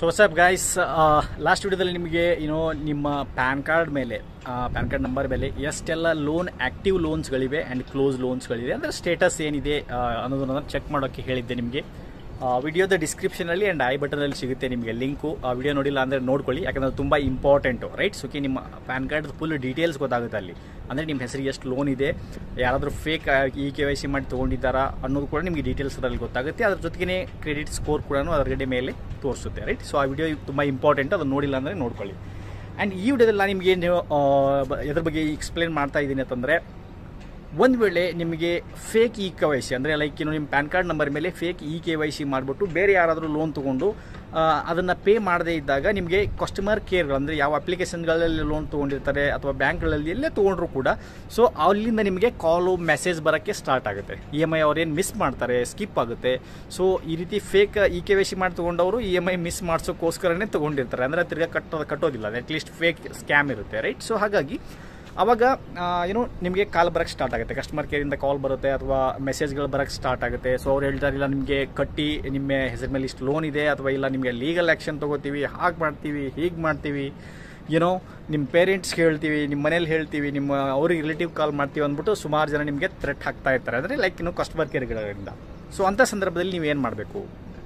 so WhatsApp guys last ವಿಡಿಯೋದಲ್ಲಿ ನಿಮಗೆ ಏನೋ ನಿಮ್ಮ ಪ್ಯಾನ್ ಕಾರ್ಡ್ ಮೇಲೆ ಪ್ಯಾನ್ ಕಾರ್ಡ್ ನಂಬರ್ ಮೇಲೆ ಎಷ್ಟೆಲ್ಲ ಲೋನ್ ಆಕ್ಟಿವ್ ಲೋನ್ಸ್ಗಳಿವೆ ಆ್ಯಂಡ್ ಕ್ಲೋಸ್ ಲೋನ್ಸ್ಗಳಿವೆ ಅಂದರೆ ಸ್ಟೇಟಸ್ ಏನಿದೆ ಆ, ಅನ್ನೋದನ್ನ ಚೆಕ್ ಮಾಡೋಕ್ಕೆ ಹೇಳಿದ್ದೆ ನಿಮಗೆ ವಿಡಿಯೋದ ಡಿಸ್ಕ್ರಿಪ್ಷನಲ್ಲಿ ಆ್ಯಂಡ್ ಐ ಬಟನಲ್ಲಿ ಸಿಗುತ್ತೆ ನಿಮಗೆ ಲಿಂಕು ಆ ವಿಡಿಯೋ ನೋಡಿಲ್ಲ ಅಂದರೆ ನೋಡ್ಕೊಳ್ಳಿ ಯಾಕಂದರೆ ತುಂಬ ಇಂಪಾರ್ಟೆಂಟು ರೈಟ್ ಸುಖಿ ನಿಮ್ಮ ಪ್ಯಾನ್ ಕಾರ್ಡ್ ಫುಲ್ ಡೀಟೇಲ್ಸ್ ಗೊತ್ತಾಗುತ್ತೆ ಅಲ್ಲಿ ಅಂದರೆ ನಿಮ್ಮ ಹೆಸರಿಗೆ ಎಷ್ಟು ಲೋನ್ ಇದೆ ಯಾರಾದರೂ fake E K Y C ಮಾಡಿ ತೊಗೊಂಡಿದ್ದಾರಾ ಅನ್ನೋದು ಕೂಡ ನಿಮಗೆ ಡೀಟೇಲ್ಸ್ ಅದರಲ್ಲಿ ಗೊತ್ತಾಗುತ್ತೆ ಅದ್ರ ಜೊತೆಗೆ ಕ್ರೆಡಿಟ್ ಸ್ಕೋರ್ ಕೂಡ ಅದರಗಡೆ ಮೇಲೆ ತೋರಿಸುತ್ತೆ ರೈಟ್ ಸೊ ಆ ವಿಡಿಯೋ ತುಂಬ ಇಂಪಾರ್ಟೆಂಟ್ ಅದನ್ನು ನೋಡಿಲ್ಲ ಅಂದರೆ ನೋಡ್ಕೊಳ್ಳಿ ಆ್ಯಂಡ್ ಈ ವಿಡಿಯೋದಲ್ಲಿ ನಾನು ನಿಮಗೆ ಏನು ಆ, ಬ- ಎದ್ರ ಬಗ್ಗೆ ಎಕ್ಸ್ಪ್ಲೇನ್ ಮಾಡ್ತಾ ಇದ್ದೀನಿ ಅಂತಂದರೆ ಒಂದು ವೇಳೆ ನಿಮಗೆ fake E K Y C ಅಂದರೆ ಲೈಕ್ ಏನು ನಿಮ್ಮ ಪ್ಯಾನ್ ಕಾರ್ಡ್ ನಂಬರ್ ಮೇಲೆ fake E K Y C ಮಾಡಿಬಿಟ್ಟು ಬೇರೆ ಯಾರಾದರೂ ಲೋನ್ ತೊಗೊಂಡು ಅದನ್ನು ಪೇ ಮಾಡದೇ ಇದ್ದಾಗ ನಿಮಗೆ ಕಸ್ಟಮರ್ ಕೇರ್ಗಳು ಅಂದರೆ ಯಾವ ಅಪ್ಲಿಕೇಶನ್ಗಳಲ್ಲಿ ಲೋನ್ ತೊಗೊಂಡಿರ್ತಾರೆ ಅಥವಾ ಬ್ಯಾಂಕ್ಗಳಲ್ಲಿ ಎಲ್ಲೇ ತೊಗೊಂಡ್ರು ಕೂಡ ಸೊ ಅಲ್ಲಿಂದ ನಿಮಗೆ ಕಾಲು ಮೆಸೇಜ್ ಬರೋಕ್ಕೆ ಸ್ಟಾರ್ಟ್ ಆಗುತ್ತೆ ಇ ಎಮ್ ಐ ಅವ್ರೇನು ಮಿಸ್ ಮಾಡ್ತಾರೆ ಸ್ಕಿಪ್ ಆಗುತ್ತೆ ಸೊ ಈ ರೀತಿ fake E K Y C ಮಾಡಿ ತೊಗೊಂಡವರು ಇ ಎಮ್ ಐ ಮಿಸ್ ಮಾಡಿಸೋಕ್ಕೋಸ್ಕರನೇ ತೊಗೊಂಡಿರ್ತಾರೆ ಅಂದರೆ ತಿರ್ಗಾ ಕಟ್ಟೋದು ಕಟ್ಟೋದಿಲ್ಲ ಅಟ್ಲೀಸ್ಟ್ ಫೇಕ್ ಸ್ಕ್ಯಾಮ್ ಇರುತ್ತೆ ರೈಟ್ ಸೊ ಹಾಗಾಗಿ ಅವಾಗ ಆ, ಏನು ನಿಮಗೆ ಕಾಲ್ ಬರೋಕ್ಕೆ ಸ್ಟಾರ್ಟ್ ಆಗುತ್ತೆ ಕಸ್ಟಮರ್ ಕೇರಿಂದ ಕಾಲ್ ಬರುತ್ತೆ ಅಥವಾ ಮೆಸೇಜ್ಗಳು ಬರೋಕ್ಕೆ ಸ್ಟಾರ್ಟ್ ಆಗುತ್ತೆ ಸೊ ಅವ್ರು ಹೇಳ್ತಾರೆ ಇಲ್ಲ ನಿಮಗೆ ಕಟ್ಟಿ ನಿಮ್ಮ ಹೆಸರ ಮೇಲೆ ಇಷ್ಟು ಲೋನ್ ಇದೆ ಅಥವಾ ಇಲ್ಲ ನಿಮಗೆ ಲೀಗಲ್ ಆ್ಯಕ್ಷನ್ ತೊಗೋತೀವಿ ಹಾಗೆ ಮಾಡ್ತೀವಿ ಹೀಗೆ ಮಾಡ್ತೀವಿ ಏನೋ ನಿಮ್ಮ ಪೇರೆಂಟ್ಸ್ಗೆ ಹೇಳ್ತೀವಿ ನಿಮ್ಮ ಮನೇಲಿ ಹೇಳ್ತೀವಿ ನಿಮ್ಮ ಅವ್ರಿಗೆ ರಿಲೇಟಿವ್ ಕಾಲ್ ಮಾಡ್ತೀವಿ ಅಂದ್ಬಿಟ್ಟು ಸುಮಾರು ಜನ ನಿಮಗೆ ಥ್ರೆಟ್ ಹಾಕ್ತಾ ಇರ್ತಾರೆ ಅಂದರೆ ಲೈಕ್ ಇನ್ನು ಕಸ್ಟಮರ್ ಕೇರ್ಗಳಿಂದ ಸೊ ಅಂಥ ಸಂದರ್ಭದಲ್ಲಿ ನೀವು ಏನು ಮಾಡಬೇಕು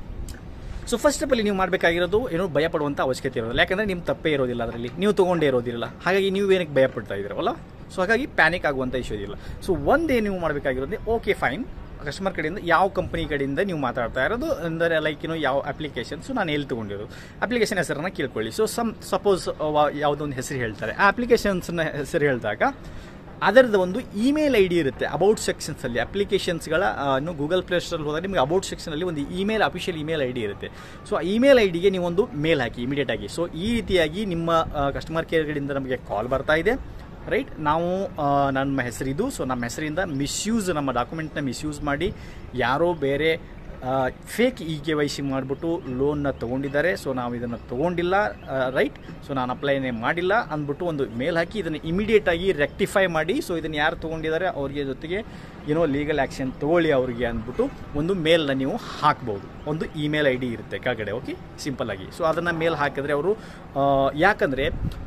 ಸೊ ಫಸ್ಟ್ ಆಫ್ ಅಲ್ಲಿ ನೀವು ಮಾಡಬೇಕಾಗಿರೋದು ಏನೋ ಭಯ ಪಡುವಂಥ ಅವಶ್ಯಕತೆ ಇರೋದಿಲ್ಲ ಯಾಕಂದರೆ ನಿಮ್ಮ ತಪ್ಪೇ ಇರೋದಿಲ್ಲ ಅದರಲ್ಲಿ ನೀವು ತೊಗೊಂಡೇ ಇರೋದಿಲ್ಲ ಹಾಗಾಗಿ ನೀವು ಏನಕ್ಕೆ ಭಯ ಪಡ್ತಾ ಇದ್ದೀರಲ್ಲ ಸೊ ಹಾಗಾಗಿ ಪ್ಯಾನಿಕ್ ಆಗುವಂಥ ಇಶ್ಯೂ ಇಲ್ಲ ಸೊ ಒಂದೇ ನೀವು ಮಾಡಬೇಕಾಗಿರೋದು ಓಕೆ ಫೈನ್ ಕಸ್ಟಮರ್ ಕಡೆಯಿಂದ ಯಾವ ಕಂಪನಿ ಕಡೆಯಿಂದ ನೀವು ಮಾತಾಡ್ತಾ ಇರೋದು ಅಂದರೆ ಲೈಕ್ ಏನೋ ಯಾವ ಅಪ್ಲಿಕೇಶನ್ಸು ನಾನು ಎಲ್ಲಿ ತೊಗೊಂಡಿರೋದು ಅಪ್ಲಿಕೇಶನ್ ಹೆಸರನ್ನ ಕೇಳ್ಕೊಳ್ಳಿ ಸೊ ಸಮ್ ಸಪೋಸ್ ಯಾವುದೋ ಒಂದು ಹೆಸರು ಹೇಳ್ತಾರೆ ಆ ಅಪ್ಲಿಕೇಶನ್ಸ್ನ ಹೆಸರು ಹೇಳಿದಾಗ ಅದರದ್ದು ಒಂದು ಇಮೇಲ್ ಐ ಡಿ ಇರುತ್ತೆ ಅಬೌಟ್ ಸೆಕ್ಷನ್ಸಲ್ಲಿ ಅಪ್ಲಿಕೇಶನ್ಸ್ಗಳ ಇನ್ನು ಗೂಗಲ್ ಪ್ಲೇ ಸ್ಟೋರ್ ಹೋದಾಗ ನಿಮಗೆ ಅಬೌಟ್ ಸೆಕ್ಷನಲ್ಲಿ ಒಂದು email official email I D ಇರುತ್ತೆ ಸೊ ಆ ಇಮೇಲ್ ಐ ಡಿಗೆ ನೀವೊಂದು ಮೇಲ್ ಹಾಕಿ ಇಮಿಡಿಯೇಟ್ ಆಗಿ ಸೊ ಈ ರೀತಿಯಾಗಿ ನಿಮ್ಮ ಕಸ್ಟಮರ್ ಕೇರ್ಗಳಿಂದ ನಮಗೆ ಕಾಲ್ ಬರ್ತಾ ಇದೆ ರೈಟ್ ನಾವು ಆ, ನಮ್ಮ ಹೆಸರಿದು ಸೊ ನಮ್ಮ ಹೆಸರಿಂದ ಮಿಸ್ಯೂಸ್ ನಮ್ಮ ಡಾಕ್ಯುಮೆಂಟ್ನ ಮಿಸ್ಯೂಸ್ ಮಾಡಿ ಯಾರೋ ಬೇರೆ fake E K Y C ಮಾಡಿಬಿಟ್ಟು ಲೋನ್ನ ತೊಗೊಂಡಿದ್ದಾರೆ ಸೊ ನಾವು ಇದನ್ನು ತೊಗೊಂಡಿಲ್ಲ ರೈಟ್ ಸೊ ನಾನು ಅಪ್ಲೈನೇ ಮಾಡಿಲ್ಲ ಅಂದ್ಬಿಟ್ಟು ಒಂದು ಮೇಲ್ ಹಾಕಿ ಇದನ್ನು ಇಮಿಡಿಯೇಟ್ ಆಗಿ ರೆಕ್ಟಿಫೈ ಮಾಡಿ ಸೊ ಇದನ್ನು ಯಾರು ತೊಗೊಂಡಿದ್ದಾರೆ ಅವ್ರಿಗೆ ಜೊತೆಗೆ ಏನೋ ಲೀಗಲ್ ಆ್ಯಕ್ಷನ್ ತೊಗೊಳ್ಳಿ ಅವ್ರಿಗೆ ಅಂದ್ಬಿಟ್ಟು ಒಂದು ಮೇಲ್ನ ನೀವು ಹಾಕ್ಬೋದು ಒಂದು ಇಮೇಲ್ ಐ ಡಿ ಇರುತ್ತೆ ಕೆಳಗಡೆ ಓಕೆ ಸಿಂಪಲ್ ಆಗಿ ಸೊ ಅದನ್ನು ಮೇಲ್ ಹಾಕಿದ್ರೆ ಅವರು ಯಾಕಂದರೆ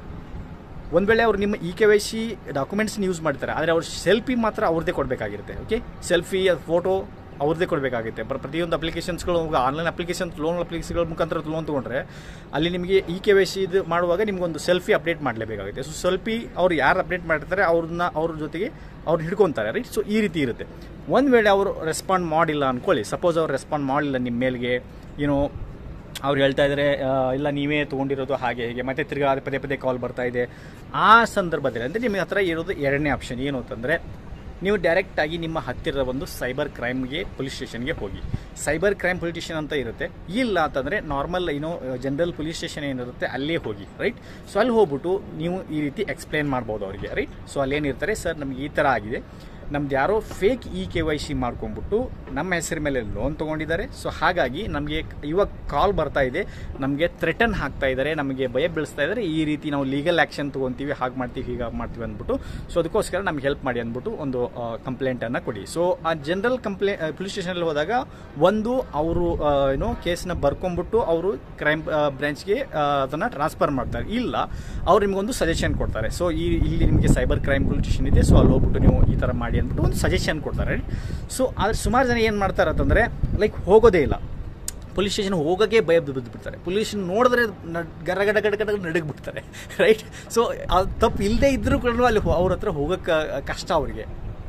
ಒಂದು ವೇಳೆ ಅವ್ರು ನಿಮ್ಮ ಇ ಕೆ ವೈ ಸಿ ಡಾಕ್ಯುಮೆಂಟ್ಸ್ನ ಯೂಸ್ ಮಾಡ್ತಾರೆ ಆದರೆ ಅವ್ರು ಸೆಲ್ಫಿ ಮಾತ್ರ ಅವ್ರದ್ದೇ ಕೊಡಬೇಕಾಗಿರುತ್ತೆ ಓಕೆ ಸೆಲ್ಫಿ ಅದು ಫೋಟೋ ಅವ್ರದ್ದೇ ಕೊಡಬೇಕಾಗುತ್ತೆ ಬರ್ ಪ್ರತಿಯೊಂದು ಅಪ್ಲಿಕೇಶನ್ಸ್ಗಳು ಆನ್ಲೈನ್ ಅಪ್ಲಿಕೇಶನ್ಸ್ ಲೋನ್ ಅಪ್ಲಿಕೇಶನ್ಗಳ ಮುಖಾಂತರ ಲೋನ್ ತೊಗೊಂಡ್ರೆ ಅಲ್ಲಿ ನಿಮಗೆ ಇ ಕೆ ವೈ ಸಿ ಇದು ಮಾಡುವಾಗ ನಿಮ್ಗೊಂದು ಸೆಲ್ಫಿ ಅಪ್ಡೇಟ್ ಮಾಡಲೇಬೇಕಾಗುತ್ತೆ ಸೊ ಸೆಲ್ಫಿ ಅವ್ರು ಯಾರು ಅಪ್ಡೇಟ್ ಮಾಡಿರ್ತಾರೆ ಅವ್ರನ್ನ ಅವ್ರ ಜೊತೆಗೆ ಅವ್ರು ಹಿಡ್ಕೊತಾರೆ ರೈಟ್ ಸೊ ಈ ರೀತಿ ಇರುತ್ತೆ ಒಂದು ವೇಳೆ ಅವರು ರೆಸ್ಪಾಂಡ್ ಮಾಡಿಲ್ಲ ಅಂದ್ಕೊಳ್ಳಿ ಸಪೋಸ್ ಅವ್ರು ರೆಸ್ಪಾಂಡ್ ಮಾಡಿಲ್ಲ ನಿಮ್ಮ ಮೇಲ್ಗೆ ಏನೋ ಅವ್ರು ಹೇಳ್ತಾ ಇದ್ದಾರೆ ಆ, ಇಲ್ಲ ನೀವೇ ತೊಗೊಂಡಿರೋದು ಹಾಗೆ ಹೀಗೆ ಮತ್ತೆ ತಿರ್ಗಾ ಅದೇ ಪದೇ ಪದೇ ಕಾಲ್ ಬರ್ತಾ ಇದೆ ಆ ಸಂದರ್ಭದಲ್ಲಿ ಅಂದರೆ ನಿಮ್ಮ ಹತ್ರ ಇರೋದು ಎರಡನೇ ಆಪ್ಷನ್ ಏನು ಅಂತಂದರೆ ನೀವು ಡೈರೆಕ್ಟಾಗಿ ನಿಮ್ಮ ಹತ್ತಿರದ ಒಂದು ಸೈಬರ್ ಕ್ರೈಮ್ಗೆ ಪೊಲೀಸ್ ಸ್ಟೇಷನ್ಗೆ ಹೋಗಿ ಸೈಬರ್ ಕ್ರೈಮ್ ಪೊಲೀಸ್ ಸ್ಟೇಷನ್ ಅಂತ ಇರುತ್ತೆ ಇಲ್ಲ ಅಂತಂದರೆ ನಾರ್ಮಲ್ ಏನೋ ಜನರಲ್ ಪೊಲೀಸ್ ಸ್ಟೇಷನ್ ಏನಿರುತ್ತೆ ಅಲ್ಲೇ ಹೋಗಿ ರೈಟ್ ಸೊ ಅಲ್ಲಿ ಹೋಗ್ಬಿಟ್ಟು ನೀವು ಈ ರೀತಿ ಎಕ್ಸ್ಪ್ಲೇನ್ ಮಾಡ್ಬೋದು ಅವರಿಗೆ ರೈಟ್ ಸೊ ಅಲ್ಲೇನಿರ್ತಾರೆ ಸರ್ ನಮಗೆ ಈ ಥರ ಆಗಿದೆ ನಮ್ದು ಯಾರೋ fake E K Y C ಮಾಡ್ಕೊಂಡ್ಬಿಟ್ಟು ನಮ್ಮ ಹೆಸರ ಮೇಲೆ ಲೋನ್ ತೊಗೊಂಡಿದ್ದಾರೆ ಸೊ ಹಾಗಾಗಿ ನಮಗೆ ಇವಾಗ ಕಾಲ್ ಬರ್ತಾ ಇದೆ ನಮಗೆ ಥ್ರೆಟನ್ ಹಾಕ್ತಾ ಇದ್ದಾರೆ ನಮಗೆ ಭಯ ಬೀಳಿಸ್ತಾ ಇದ್ದಾರೆ ಈ ರೀತಿ ನಾವು ಲೀಗಲ್ ಆ್ಯಕ್ಷನ್ ತೊಗೊತೀವಿ ಹಾಗೆ ಮಾಡ್ತೀವಿ ಹೀಗೆ ಮಾಡ್ತೀವಿ ಅಂದ್ಬಿಟ್ಟು ಸೊ ಅದಕ್ಕೋಸ್ಕರ ನಮ್ಗೆ ಹೆಲ್ಪ್ ಮಾಡಿ ಅಂದ್ಬಿಟ್ಟು ಒಂದು ಕಂಪ್ಲೇಂಟನ್ನು ಕೊಡಿ ಸೊ ಆ ಜನರಲ್ ಕಂಪ್ಲೇ ಪೊಲೀಸ್ ಸ್ಟೇಷನಲ್ಲಿ ಹೋದಾಗ ಒಂದು ಅವರು ಏನೋ ಕೇಸ್ನ ಬರ್ಕೊಂಡ್ಬಿಟ್ಟು ಅವರು ಕ್ರೈಮ್ ಬ್ರಾಂಚ್ಗೆ ಅದನ್ನು ಟ್ರಾನ್ಸ್ಫರ್ ಮಾಡ್ತಾರೆ ಇಲ್ಲ ಅವ್ರು ನಿಮಗೊಂದು ಸಜೆಷನ್ ಕೊಡ್ತಾರೆ ಸೊ ಈ ಇಲ್ಲಿ ನಿಮಗೆ ಸೈಬರ್ ಕ್ರೈಮ್ ಪೊಲೀಸ್ ಸ್ಟೇಷನ್ ಇದೆ ಸೊ ಅಲ್ಲಿ ಹೋಗ್ಬಿಟ್ಟು ನೀವು ಈ ಥರ ಮಾಡಿ ಅಂದ್ಬಿಟ್ಟು ಒಂದು ಸಜೆಷನ್ ಕೊಡ್ತಾರೆ ಸೊ ಆದ್ರೆ ಸುಮಾರು ಜನ ಏನು ಮಾಡ್ತಾರೆ ಅಂತಂದರೆ ಲೈಕ್ ಹೋಗೋದೇ ಇಲ್ಲ ಪೊಲೀಸ್ ಸ್ಟೇಷನ್ ಹೋಗೋಕ್ಕೆ ಭಯ ಬಿದ್ದು ಬಿಡ್ತಾರೆ ಪೊಲೀಸ್ ಸ್ಟೇಷನ್ ನೋಡಿದ್ರೆ ನ- ಗರಗಡ ಗಡ ಗಡ ನಡಗ್ಬಿಡ್ತಾರೆ ರೈಟ್ ಸೊ ಅದು ತಪ್ಪು ಇಲ್ಲದೆ ಇದ್ದರೂ ಕೂಡ ಅಲ್ಲಿ ಹೋ- ಅವ್ರ ಹತ್ರ ಹೋಗೋಕ್ಕೆ ಕಷ್ಟ ಅವರಿಗೆ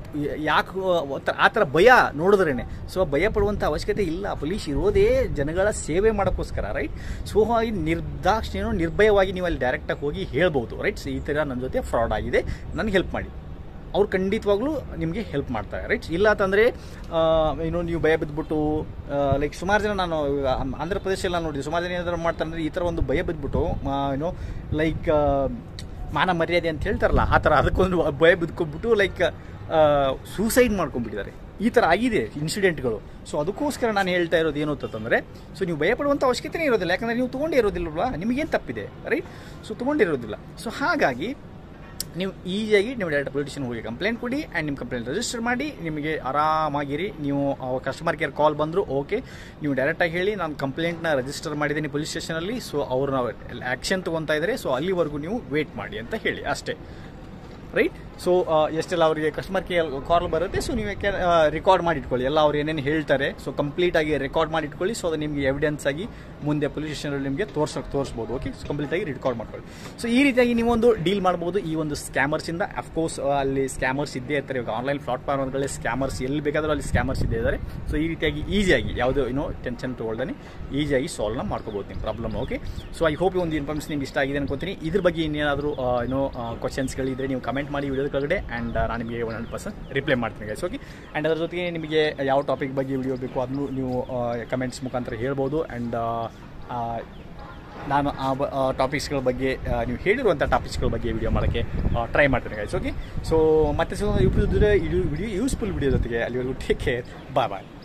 ಯಾಕೆ ಆ ಥರ ಭಯ ನೋಡಿದ್ರೇನೆ ಸೊ ಭಯ ಪಡುವಂಥ ಅವಶ್ಯಕತೆ ಇಲ್ಲ ಪೊಲೀಸ್ ಇರೋದೇ ಜನಗಳ ಸೇವೆ ಮಾಡೋಕ್ಕೋಸ್ಕರ ರೈಟ್ ಸೊ ಹಾಗಾಗಿ ನಿರ್ದಾಕ್ಷಿಣ್ಯನೋ ನಿರ್ಭಯವಾಗಿ ನೀವು ಅಲ್ಲಿ ಡೈರೆಕ್ಟಾಗಿ ಹೋಗಿ ಹೇಳ್ಬೋದು ರೈಟ್ ಸೊ ಈ ಥರ ನನ್ನ ಜೊತೆ ಫ್ರಾಡ್ ಆಗಿದೆ ನನಗೆ ಹೆಲ್ಪ್ ಮಾಡಿ ಅವ್ರು ಖಂಡಿತವಾಗ್ಲೂ ನಿಮಗೆ ಹೆಲ್ಪ್ ಮಾಡ್ತಾರೆ ರೈಟ್ ಇಲ್ಲ ಅಂತಂದರೆ ಏನು ನೀವು ಭಯ ಬಿದ್ದುಬಿಟ್ಟು ಲೈಕ್ ಸುಮಾರು ಜನ ನಾನು ಇವಾಗ ಆಂ- ಆಂಧ್ರ ಪ್ರದೇಶದಲ್ಲಿ ನಾನು ನೋಡಿದ್ದೆ ಸುಮಾರು ಜನ ಏನಾದ್ರು ಮಾಡ್ತಾರೆ ಅಂದರೆ ಈ ಥರ ಒಂದು ಭಯ ಬಿದ್ದುಬಿಟ್ಟು ಏನೋ ಲೈಕ್ ಮಾನ ಮರ್ಯಾದೆ ಅಂತ ಹೇಳ್ತಾರಲ್ಲ ಆ ಥರ ಅದಕ್ಕೊಂದು ಭಯ ಬಿದ್ಕೊಂಡ್ಬಿಟ್ಟು ಲೈಕ್ ಸೂಸೈಡ್ ಮಾಡ್ಕೊಂಡ್ಬಿಟ್ಟಿದ್ದಾರೆ ಈ ಥರ ಆಗಿದೆ ಇನ್ಸಿಡೆಂಟ್ಗಳು ಸೊ ಅದಕ್ಕೋಸ್ಕರ ನಾನು ಹೇಳ್ತಾ ಇರೋದು ಏನು ಅಂತಂದರೆ ಸೊ ನೀವು ಭಯ ಪಡುವಂಥ ಅವಶ್ಯಕತೆ ಇರೋದಿಲ್ಲ ಯಾಕಂದರೆ ನೀವು ತೊಗೊಂಡೇ ಇರೋದಿಲ್ಲಲ್ವಾ ನಿಮಗೇನು ತಪ್ಪಿದೆ ರೈಟ್ ಸೊ ತೊಗೊಂಡಿರೋದಿಲ್ಲ ಸೊ ಹಾಗಾಗಿ ನೀವು ಈಸಿಯಾಗಿ ನೀವು ಡೈರೆಕ್ಟ್ ಪೊಲಿಟಿಷನ್ ಹೋಗಿ ಕಂಪ್ಲೇಂಟ್ ಕೊಡಿ ಆ್ಯಂಡ್ ನಿಮ್ಮ ಕಂಪ್ಲೇಂಟ್ ರಿಜಿಸ್ಟರ್ ಮಾಡಿ ನಿಮಗೆ ಆರಾಮಾಗಿರಿ ನೀವು ಕಸ್ಟಮರ್ ಕೇರ್ ಕಾಲ್ ಬಂದರು ಓಕೆ ನೀವು ಡೈರೆಕ್ಟಾಗಿ ಹೇಳಿ ನಾನು ಕಂಪ್ಲೇಂಟ್ನ ರಿಜಿಸ್ಟರ್ ಮಾಡಿದ್ದೀನಿ ಪೊಲೀಸ್ ಸ್ಟೇಷನಲ್ಲಿ ಸೊ ಅವ್ರನ್ನ ಆ್ಯಕ್ಷನ್ ತೊಗೊತಾ ಇದ್ದಾರೆ ಸೊ ಅಲ್ಲಿವರೆಗೂ ನೀವು ವೇಟ್ ಮಾಡಿ ಅಂತ ಹೇಳಿ ಅಷ್ಟೇ ರೈಟ್ ಸೊ ಎಷ್ಟೆಲ್ಲ ಅವರಿಗೆ ಕಸ್ಟಮರ್ ಕೇರ್ ಕಾಲ್ ಬರುತ್ತೆ ಸೊ ನೀವು ರೆಕಾರ್ಡ್ ಮಾಡಿ ಇಟ್ಕೊಳ್ಳಿ ಎಲ್ಲ ಅವ್ರು ಏನೇನು ಹೇಳ್ತಾರೆ ಸೊ ಕಂಪ್ಲೀಟ್ ಆಗಿ ರೆಕಾರ್ಡ್ ಮಾಡಿ ಇಟ್ಕೊಳ್ಳಿ ಸೊ ಅದು ನಿಮಗೆ ಎವಿಡೆನ್ಸ್ ಆಗಿ ಮುಂದೆ ಪೊಲೀಸ್ ಸ್ಟೇಷನಲ್ಲಿ ನಿಮಗೆ ತೋರ್ಸೋಕೆ ತೋರಿಸ್ಬೋದು ಓಕೆ ಸೊ ಕಂಪ್ಲೀಟ್ ಆಗಿ ರೆಕಾರ್ಡ್ ಮಾಡ್ಕೊಳ್ಳಿ ಸೊ ಈ ರೀತಿಯಾಗಿ ನೀವೊಂದು ಡೀಲ್ ಮಾಡ್ಬೋದು ಈ ಒಂದು ಸ್ಕ್ಯಾಮರ್ಸಿಂದ ಅಫ್ಕೋರ್ಸ್ ಅಲ್ಲಿ ಸ್ಕ್ಯಾಮರ್ಸ್ ಇದ್ದೇ ಇರ್ತಾರೆ ಇವಾಗ ಆನ್ಲೈನ್ ಪ್ಲಾಟ್ಫಾರ್ಮ್ಗಳಲ್ಲಿ ಸ್ಕ್ಯಾಮರ್ಸ್ ಎಲ್ಲಿ ಬೇಕಾದರೂ ಅಲ್ಲಿ ಸ್ಕ್ಯಾಮರ್ಸ್ ಇದ್ದೇ ಇದ್ದಾರೆ ಸೊ ಈ ರೀತಿಯಾಗಿ ಈಸಿಯಾಗಿ ಯಾವುದೋ ಏನೋ ಟೆನ್ಷನ್ ತೊಗೊಳ್ದೇ ಈಸಿಯಾಗಿ ಸಾಲ್ವ್ನ ಮಾಡ್ಕೋಬೋದು ನಿಮ್ಮ problem okay so I hope ಈ ಒಂದು ಇನ್ಫಾರ್ಮೇಷನ್ ನಿಮ್ಗೆ ಇಷ್ಟ ಆಗಿದೆ ಅನ್ಕೋತೀನಿ ಇದ್ರ ಬಗ್ಗೆ ಇನ್ನೇನಾದರೂ ಏನೋ ಕ್ವಶನ್ಸ್ಗಳಿದ್ರೆ ನೀವು ಕಮೆಂಟ್ ಮಾಡಿ ವಿಡಿಯೋದ ಕೆಳಗಡೆ ಆ್ಯಂಡ್ ನಾನು ನಿಮಗೆ ಒನ್ ಹಂಡ್ರೆಡ್ ಪರ್ಸೆಂಟ್ ರಿಪ್ಲೈ ಮಾಡ್ತೀನಿ ಗೈಸ್ ಓಕೆ ಆ್ಯಂಡ್ ಅದ್ರ ಜೊತೆಗೆ ನಿಮಗೆ ಯಾವ ಟಾಪಿಕ್ ಬಗ್ಗೆ ವಿಡಿಯೋ ಬೇಕು ಅದನ್ನು ನೀವು ಕಮೆಂಟ್ಸ್ ಮುಖಾಂತರ ಹೇಳ್ಬೋದು ಆ್ಯಂಡ್ ನಾನು ಆ ಟಾಪಿಕ್ಸ್ಗಳ ಬಗ್ಗೆ ಆ, ನೀವು ಹೇಳಿರುವಂಥ ಟಾಪಿಕ್ಸ್ಗಳ ಬಗ್ಗೆ ವಿಡಿಯೋ ಮಾಡೋಕ್ಕೆ ಟ್ರೈ ಮಾಡ್ತೀನಿ ಗೈಸ್ ಓಕೆ ಸೊ ಮತ್ತೆ ಸಿಗೋದು ವಿಡಿಯೋ ಯೂಸ್ಫುಲ್ ವಿಡಿಯೋ ಜೊತೆಗೆ ಅಲ್ಲಿವರೆಗೂ ಟೇಕ್ ಕೇರ್ ಬಾಯ್ ಬಾಯ್